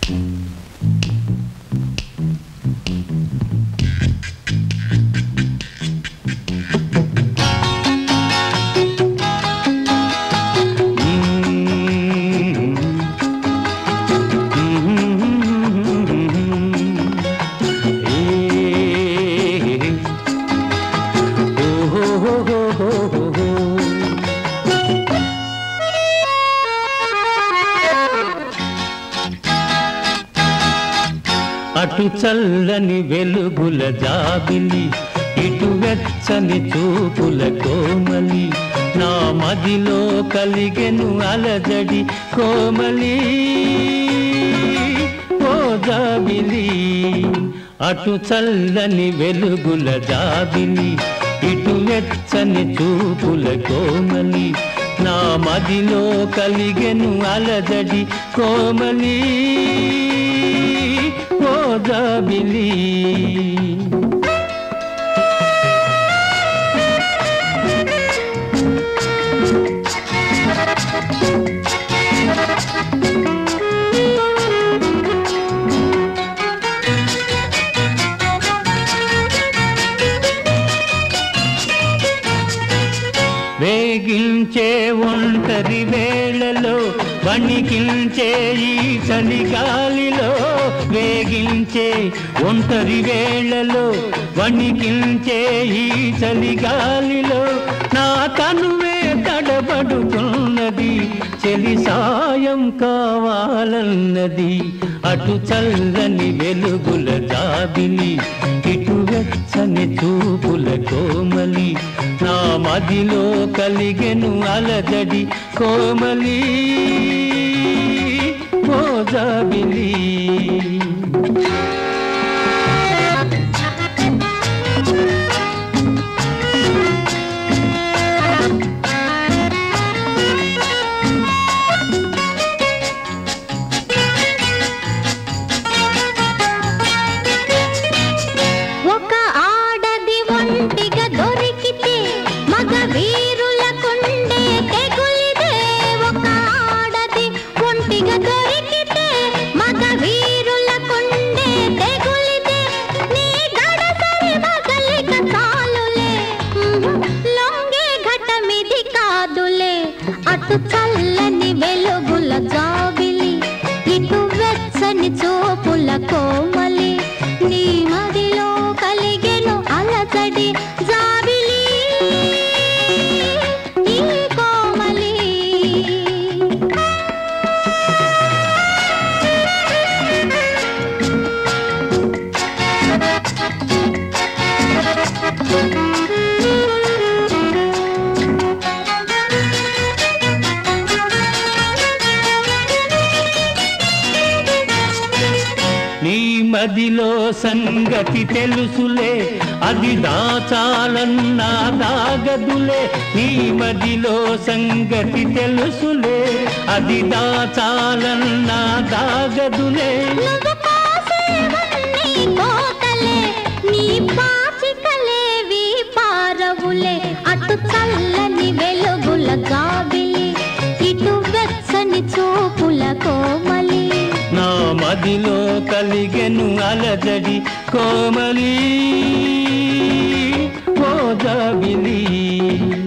అటు చల్లని వెలుగుల జాబిలి ఇటు వెచ్చని చూపుల కోమలి నా మదిలో కలిగెను అలజడి కోమలి ఓ జాబిలి అటు చల్లని వెలుగుల జాబిలి ఇటు వెచ్చని చూపుల కోమలి నా మదిలో కలిగెను అలజడి కోమలి ఓ జాబిలి వేగించే ఒంటరి వేళలో వణికించే ఈ చలిగాలిలో వేగించే ఒంటరి వేళలో వణికించే ఈ చలిగాలిలో నా తనువే తడబడుతున్నది చెలి సాయం కావాలన్నది అటు చల్లని వెలుగుల జాబిలి ఇటు వెచ్చని చూపుల కోమలి నా మదిలో కలిగెను అలజడి కోమలి ఓ జాబిలి ఒక ఆడది ఒంటిగా దొరికితే మగ వీరుల కొండే తెగులిదే ఒక ఆడది ఒంటిగా దొరికితే మగ వీరుల కొండే తెగులిదే నీ గడసరి మగలిక చాలులే ఉహు, లొంగే ఘటమిది కాదులే అటు చల్లని వెలుగుల జాబిలి ఇటు వెచ్చని చూపుల కోమలి నీ మదిలో కలిగెను అలజడి జాబిలి ఈ కోమలి నీ మదిలో సంగతి తెలుసులే అది దాచాలన్నా దాగదులే నీ మదిలో సంగతి తెలుసులే అది దాచాలన్నా దాగదులే నువ్వు కోసేవన్నీ కోతలే నీ పాచికలేవి పారవులే అటు చల్లని వెలుగుల జాబిలి ఇటు వెచ్చని చూపుల కోమలి నా మదిలో కలిగెను అలజడి కోమలి ఓ జాబిలి